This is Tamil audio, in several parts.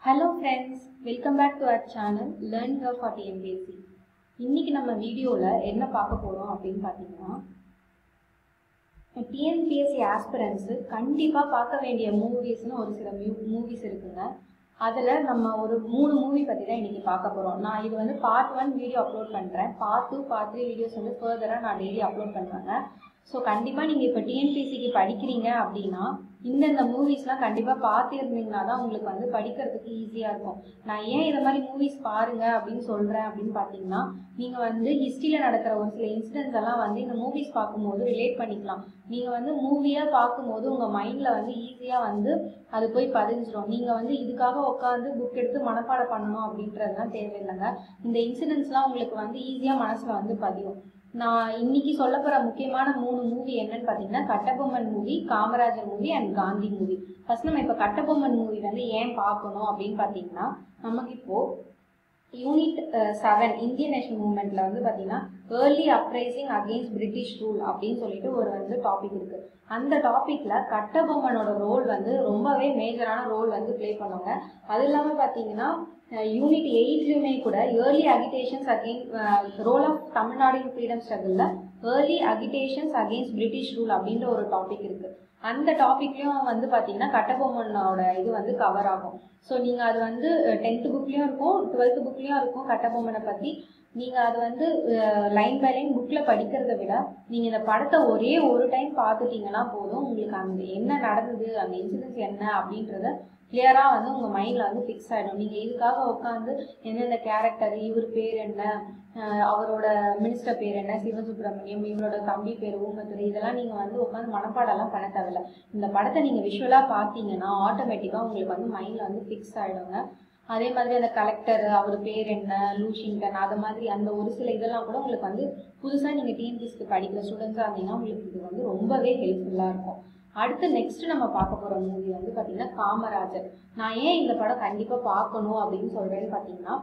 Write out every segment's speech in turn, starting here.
hello friends welcome back to our channel learn here for TNPSC இன்னைக்கு நம்ம வீடியோவில் என்ன பார்க்க போகிறோம் அப்படின்னு பார்த்தீங்கன்னா டிஎன்பிஎஸ்சி ஆஸ்பிரன்ஸு கண்டிப்பாக பார்க்க வேண்டிய மூவிஸ்னு ஒரு சில மியூ மூவிஸ் இருக்குங்க அதில் நம்ம ஒரு மூணு மூவி பற்றி தான் இன்றைக்கி பார்க்க போகிறோம் நான் இது வந்து பார்ட் ஒன் வீடியோ அப்லோட் பண்ணுறேன் part two part three videos வந்து ஃபர்தராக நான் டெய்லி அப்லோட் பண்ணுறேங்க ஸோ கண்டிப்பாக நீங்கள் இப்போ டிஎன்பிஎஸ்சிக்கு படிக்கிறீங்க அப்படின்னா இந்தந்த மூவிஸ்லாம் கண்டிப்பாக பார்த்துருந்தீங்கன்னா தான் உங்களுக்கு வந்து படிக்கிறதுக்கு ஈஸியாக இருக்கும் நான் ஏன் இதை மாதிரி மூவிஸ் பாருங்க அப்படின்னு சொல்கிறேன் அப்படின்னு பார்த்தீங்கன்னா நீங்கள் வந்து ஹிஸ்ட்ரியில் நடக்கிற ஒரு சில இன்சிடென்ட்ஸ் எல்லாம் வந்து இந்த மூவிஸ் பார்க்கும்போது ரிலேட் பண்ணிக்கலாம் நீங்கள் வந்து மூவியாக பார்க்கும்போது உங்கள் மைண்டில் வந்து ஈஸியாக வந்து அது போய் பதிஞ்சிரும் நீங்கள் வந்து இதுக்காக உட்காந்து புக் எடுத்து மனப்பாடம் பண்ணணும் அப்படின்றதுலாம் தேவையில்லைங்க இந்த இன்சிடென்ட்ஸ்லாம் உங்களுக்கு வந்து ஈஸியாக மனசில் வந்து பதியும் நான் இன்னைக்கு சொல்ல போகிற முக்கியமான மூணு மூவி என்னன்னு பார்த்தீங்கன்னா Kattabomman movie Kamarajar movie and Gandhi movie first நம்ம இப்போ கட்டபொம்மன் மூவி வந்து ஏன் பார்க்கணும் அப்படின்னு பார்த்தீங்கன்னா நமக்கு இப்போ யூனிட் செவன் இந்தியன் நேஷனல் மூவ்மெண்ட்ல வந்து பார்த்தீங்கன்னா early uprising against British rule அப்படின்னு சொல்லிட்டு ஒரு வந்து டாபிக் இருக்கு அந்த டாபிக்ல கட்டபொம்மனோட ரோல் வந்து ரொம்பவே மேஜரான ரோல் வந்து ப்ளே பண்ணுவாங்க அது இல்லாமல் பார்த்தீங்கன்னா யூனிட் எயிட்லையுமே கூட early agitations again role of Tamil Nadu in freedom ஸ்ட்ரகிளில் early agitations against British rule அப்படின்ற ஒரு டாபிக் இருக்கு அந்த டாபிக்லையும் வந்து பார்த்தீங்கன்னா கட்டபொம்மனோட இது வந்து கவர் ஆகும் ஸோ நீங்கள் அது வந்து டென்த்து புக்லேயும் இருக்கும் டுவெல்த்து புக்லேயும் இருக்கும் கட்டபொம்மனை பற்றி நீங்கள் அது வந்து லைன் பை லைன் புக்கில் படிக்கிறத விட நீங்கள் இந்த படத்தை ஒரே ஒரு டைம் பார்த்துட்டீங்கன்னா போதும் உங்களுக்கு அந்த என்ன நடந்தது அந்த இன்சிடென்ட்ஸ் என்ன அப்படின்றத கிளியராக வந்து உங்கள் மைண்டில் வந்து ஃபிக்ஸ் ஆகிடும் நீங்கள் இதுக்காக உட்காந்து எந்தெந்த கேரக்டர் இவர் பேர் என்ன அவரோட மினிஸ்டர் பேர் என்ன சிவசுப்ரமணியம் இவரோட தம்பி பேர் ஊமத்துறை இதெல்லாம் நீங்கள் வந்து உட்காந்து மனப்பாடெல்லாம் பண்ண தேவையில்ல இந்த படத்தை நீங்கள் விஷுவலாக பார்த்தீங்கன்னா ஆட்டோமேட்டிக்காக உங்களுக்கு வந்து மைண்டில் வந்து ஃபிக்ஸ் ஆகிடுங்க அதே மாதிரி அந்த கலெக்டர் அவர் பேர் என்ன லூஷிங்டன் அது மாதிரி அந்த ஒரு சில இதெல்லாம் கூட உங்களுக்கு வந்து புதுசாக நீங்கள் டிஎன்பிஎஸ்க்கு படிக்கிற ஸ்டூடெண்ட்ஸாக இருந்தீங்கன்னா உங்களுக்கு இது வந்து ரொம்பவே ஹெல்ப்ஃபுல்லாக இருக்கும் அடுத்து நெக்ஸ்ட் நம்ம பார்க்க போகிற மூவி வந்து பார்த்தீங்கன்னா காமராஜர் நான் ஏன் இந்த படம் கண்டிப்பாக பார்க்கணும் அப்படின்னு சொல்கிறேன்னு பார்த்தீங்கன்னா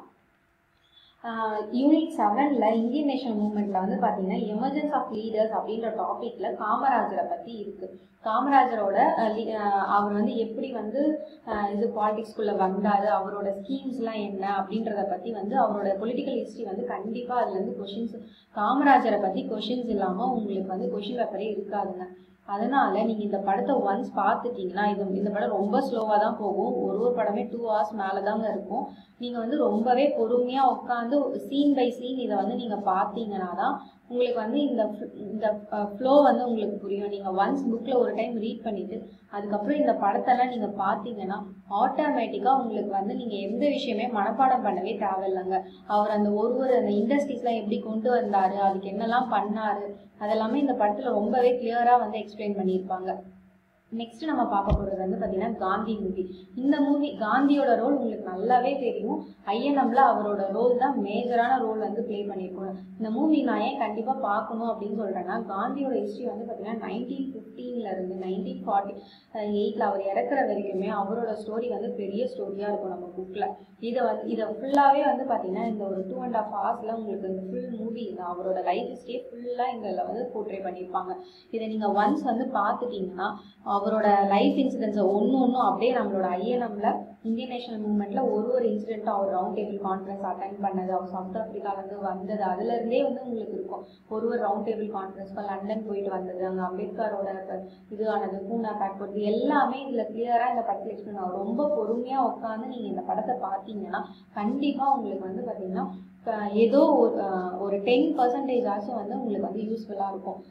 யூனிட் செவனில் இந்தியன் நேஷனல் மூவ்மெண்ட்டில் வந்து பார்த்தீங்கன்னா எமர்ஜென்ஸ் ஆஃப் லீடர்ஸ் அப்படின்ற டாப்பிக்கில் காமராஜரை பற்றி இருக்குது காமராஜரோட அவர் வந்து எப்படி வந்து இது பாலிடிக்ஸ்குள்ளே வந்தார் அவரோட ஸ்கீம்ஸ்லாம் என்ன அப்படின்றத பற்றி வந்து அவரோட பொலிட்டிக்கல் ஹிஸ்ட்ரி வந்து கண்டிப்பாக அதுலேருந்து கொஷின்ஸ் காமராஜரை பற்றி கொஷின்ஸ் இல்லாமல் உங்களுக்கு வந்து கொஷின் பேப்பரே இருக்காதுங்க அதனால நீங்கள் இந்த படத்தை ஒன்ஸ் பார்த்துட்டீங்கன்னா இது இந்த படம் ரொம்ப ஸ்லோவாக தான் போகும் ஒரு ஒரு படமே டூ ஹவர்ஸ் மேலே தாங்க இருக்கும் நீங்கள் வந்து ரொம்பவே பொறுமையாக உட்காந்து சீன் பை சீன் இதை வந்து நீங்கள் பார்த்தீங்கன்னா தான் உங்களுக்கு வந்து இந்த இந்த ஃப்ளோ வந்து உங்களுக்கு புரியும் நீங்கள் ஒன்ஸ் புக்கில் ஒரு டைம் ரீட் பண்ணிவிட்டு அதுக்கப்புறம் இந்த படத்தெல்லாம் நீங்கள் பார்த்தீங்கன்னா ஆட்டோமேட்டிக்காக உங்களுக்கு வந்து நீங்கள் எந்த விஷயமே மனப்பாடம் பண்ணவே தேவையில்லைங்க அவர் அந்த ஒரு ஒரு அந்த இண்டஸ்ட்ரீஸ்லாம் எப்படி கொண்டு வந்தார் அதுக்கு என்னெல்லாம் பண்ணார் அதெல்லாமே இந்த படத்தில் ரொம்பவே கிளியராக வந்து எக்ஸ்பிளைன் பண்ணியிருப்பாங்க நெக்ஸ்ட் நம்ம பார்க்க போகிறது வந்து பார்த்தீங்கன்னா காந்தி மூவி இந்த மூவி காந்தியோட ரோல் உங்களுக்கு நல்லாவே தெரியும் ஐஎன்எம்ல அவரோட ரோல் தான் மேஜரான ரோல் வந்து ப்ளே பண்ணியிருக்கோம் இந்த மூவி நான் ஏன் கண்டிப்பாக பார்க்கணும் அப்படின்னு சொல்கிறேன்னா காந்தியோட ஹிஸ்ட்ரி வந்து பார்த்தீங்கன்னா நைன்டீன் ஃபிஃப்டீன்ல இருந்து நைன்டீன் ஃபார்ட்டி எயிட்டில் அவர் இறக்குற வரைக்குமே அவரோட ஸ்டோரி வந்து பெரிய ஸ்டோரியாக இருக்கும் நம்ம புக்கில் இதை வந்து இதை ஃபுல்லாகவே வந்து பார்த்தீங்கன்னா இந்த ஒரு டூ அண்ட் ஆஃப் ஹவர்ஸில் உங்களுக்கு இந்த ஃபுல் மூவி அவரோட லைஃப் ஹிஸ்ட்ரியே ஃபுல்லாக இதில் வந்து போர்ட்ரே பண்ணியிருப்பாங்க இதை நீங்கள் ஒன்ஸ் வந்து பார்த்துட்டீங்கன்னா அவரோட லைஃப் இன்சிடென்ட்ஸை ஒன்று ஒன்றும் அப்படியே நம்மளோட ஐஎன்எம்ல இந்தியன் நேஷனல் மூவ்மெண்ட்டில் ஒரு ஒரு இன்சிடென்ட்டும் அவர் ரவுண்ட் டேபிள் கான்ஃபரன்ஸ் அட்டன் பண்ணது அவர் சவுத் ஆஃப்ரிக்காலேருந்து வந்தது அதுலேருந்தே வந்து உங்களுக்கு இருக்கும் ஒரு ஒரு ரவுண்ட் டேபிள் கான்ஃபரன்ஸ் இப்போ லண்டன் போயிட்டு வந்தது அங்கே அம்பேத்கரோட இது ஆனது பூனா பேக் போடுறது எல்லாமே இதில் கிளியராக இந்த படத்தில் எக்ஸ்பிளைன் ஆகும் ரொம்ப பொறுமையாக உட்காந்து நீங்கள் இந்த படத்தை பார்த்தீங்கன்னா கண்டிப்பாக உங்களுக்கு வந்து பார்த்தீங்கன்னா ஏதோ ஒரு ஒரு டென் பர்சன்டேஜ் ஆச்சும் வந்து உங்களுக்கு வந்து யூஸ்ஃபுல்லாக இருக்கும்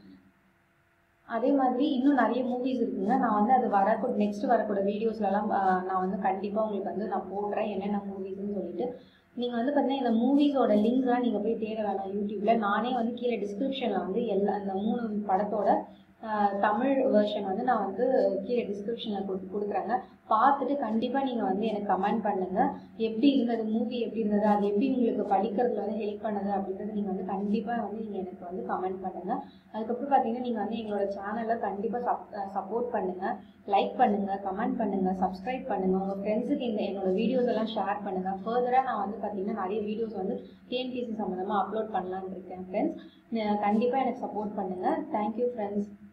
அதே மாதிரி இன்னும் நிறைய மூவிஸ் இருக்குங்க நான் வந்து அது வரக்கூட நெக்ஸ்ட் வரக்கூட வீடியோஸ்லலாம் நான் வந்து கண்டிப்பாக உங்களுக்கு வந்து நான் போடுறேன் என்னென்ன மூவிஸ்ன்னு சொல்லிட்டு நீங்கள் வந்து பார்த்தீங்கன்னா இந்த மூவிஸோட லிங்க்ஸ்லாம் நீங்கள் போய் தேட வேணாம் யூடியூப்பில் நானே வந்து கீழே டிஸ்கிரிப்ஷனில் வந்து எல்லா அந்த மூணு படத்தோட தமிழ் வெர்ஷன் வந்து நான் வந்து கீழே டிஸ்கிரிப்ஷனில் கொடு கொடுக்குறேங்க பார்த்துட்டு கண்டிப்பாக நீங்கள் வந்து எனக்கு கமெண்ட் பண்ணுங்கள் எப்படி இருந்தது மூவி எப்படி இருந்தது அது எப்படி உங்களுக்கு படிக்கிறதுல வந்து ஹெல்ப் பண்ணுது அப்படின்றது நீங்கள் வந்து கண்டிப்பாக வந்து நீங்கள் எனக்கு வந்து கமெண்ட் பண்ணுங்கள் அதுக்கப்புறம் பார்த்தீங்கன்னா நீங்கள் வந்து எங்களோட சேனலில் கண்டிப்பாக சப் சப்போர்ட் பண்ணுங்கள் லைக் பண்ணுங்கள் கமெண்ட் பண்ணுங்கள் சப்ஸ்கிரைப் பண்ணுங்கள் உங்கள் ஃப்ரெண்ட்ஸுக்கு இந்த என்னோட வீடியோஸ் எல்லாம் ஷேர் பண்ணுங்கள் ஃபர்தராக நான் வந்து பார்த்தீங்கன்னா நிறைய வீடியோஸ் வந்து டிஎன்பிசி சம்மந்தமாக அப்லோட் பண்ணலான்னு இருக்கேன் ஃப்ரெண்ட்ஸ் கண்டிப்பாக எனக்கு சப்போர்ட் பண்ணுங்கள் தேங்க்யூ ஃப்ரெண்ட்ஸ்